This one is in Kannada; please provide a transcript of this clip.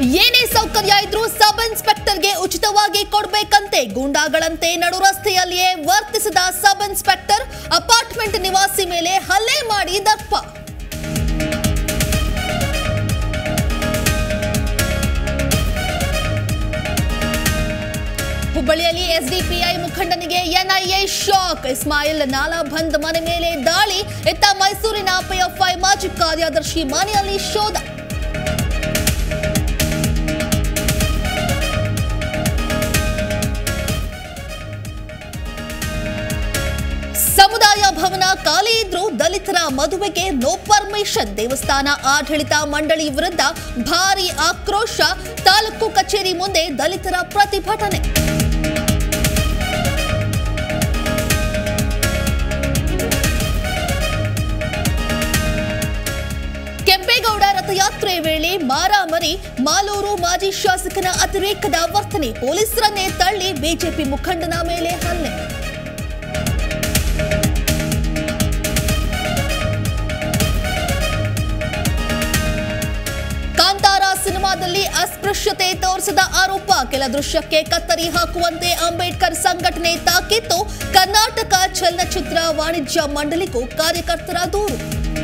ಏನೇ ಸೌಕರ್ಯ ಇದ್ರೂ ಸಬ್ ಇನ್ಸ್ಪೆಕ್ಟರ್ಗೆ ಉಚಿತವಾಗಿ ಕೊಡ್ಬೇಕಂತೆ ಗೂಂಡಾಗಳಂತೆ ನಡು ರಸ್ತೆಯಲ್ಲಿಯೇ ವರ್ತಿಸಿದ ಸಬ್ ಇನ್ಸ್ಪೆಕ್ಟರ್ ಅಪಾರ್ಟ್ಮೆಂಟ್ ನಿವಾಸಿ ಮೇಲೆ ಹಲ್ಲೆ ಮಾಡಿ ದಪ್ಪ ಹುಬ್ಬಳ್ಳಿಯಲ್ಲಿ ಎಸ್ಡಿಪಿಐ ಮುಖಂಡನಿಗೆ ಎನ್ಐಎ ಶಾಕ್ ಇಸ್ಮಾಯಿಲ್ ನಾಲಾಬಂದ್ ಮನೆ ಮೇಲೆ ದಾಳಿ ಇತ್ತ ಮೈಸೂರಿನ ಪಿಎಫ್ಐ ಮಾಜಿ ಕಾರ್ಯದರ್ಶಿ ಮನೆಯಲ್ಲಿ ಶೋಧ ಸಮುದಾಯ ಭವನ ಖಾಲಿ ಇದ್ರೂ ದಲಿತರ ಮದುವೆಗೆ ನೋ ಪರ್ಮಿಷನ್ ದೇವಸ್ಥಾನ ಆಡಳಿತ ಮಂಡಳಿ ವಿರುದ್ಧ ಭಾರಿ ಆಕ್ರೋಶ ತಾಲೂಕು ಕಚೇರಿ ಮುಂದೆ ದಲಿತರ ಪ್ರತಿಭಟನೆ ಕೆಂಪೇಗೌಡ ರಥಯಾತ್ರೆ ವೇಳೆ ಮಾರಾಮರಿ ಮಾಲೂರು ಮಾಜಿ ಶಾಸಕನ ಅತಿರೇಕದ ವರ್ತನೆ ಪೊಲೀಸರನ್ನೇ ತಳ್ಳಿ ಬಿಜೆಪಿ ಮುಖಂಡನ ಮೇಲೆ ಹಲ್ಲೆ ಕಾಂತಾರ ಸಿನಿಮಾದಲ್ಲಿ ಅಸ್ಪೃಶ್ಯತೆ ತೋರಿಸಿದ ಆರೋಪ ಕೆಲ ದೃಶ್ಯಕ್ಕೆ ಕತ್ತರಿ ಹಾಕುವಂತೆ ಅಂಬೇಡ್ಕರ್ ಸಂಘಟನೆ ತಾಕಿತ್ತು ಕರ್ನಾಟಕ ಚಲನಚಿತ್ರ ವಾಣಿಜ್ಯ ಮಂಡಳಿಗೂ ಕಾರ್ಯಕರ್ತರ ದೂರು